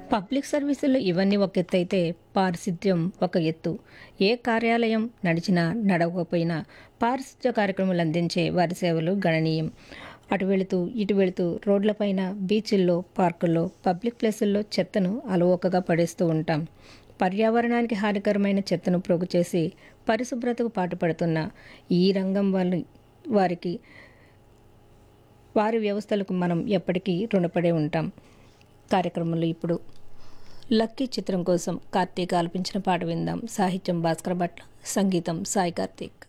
public సర్వీసుల్లో ఇవన్నీ ఒక ఎత్తు అయితే పారిశుద్ధ్యం ఒక ఎత్తు ఏ కార్యాలయం నడిచినా నడవకపోయినా పారిశుద్ధ్య కార్యక్రమాలు అందించే వారి సేవలు గణనీయం అటు వెళుతూ ఇటు వెళుతూ రోడ్లపైన బీచ్ల్లో పార్కుల్లో పబ్లిక్ ప్లేసుల్లో చెత్తను అలవోకగా పడేస్తూ ఉంటాం పర్యావరణానికి హానికరమైన చెత్తను ప్రోగు చేసి పరిశుభ్రతకు పాటుపడుతున్న ఈ రంగం వాళ్ళ వారికి వారి వ్యవస్థలకు మనం ఎప్పటికీ రుణపడే ఉంటాం కార్యక్రమంలో ఇప్పుడు లక్కీ చిత్రం కోసం కార్తీక్ ఆలపించిన పాట విందాం సాహిత్యం భాస్కర్ భట్ల సంగీతం సాయి కార్తీక్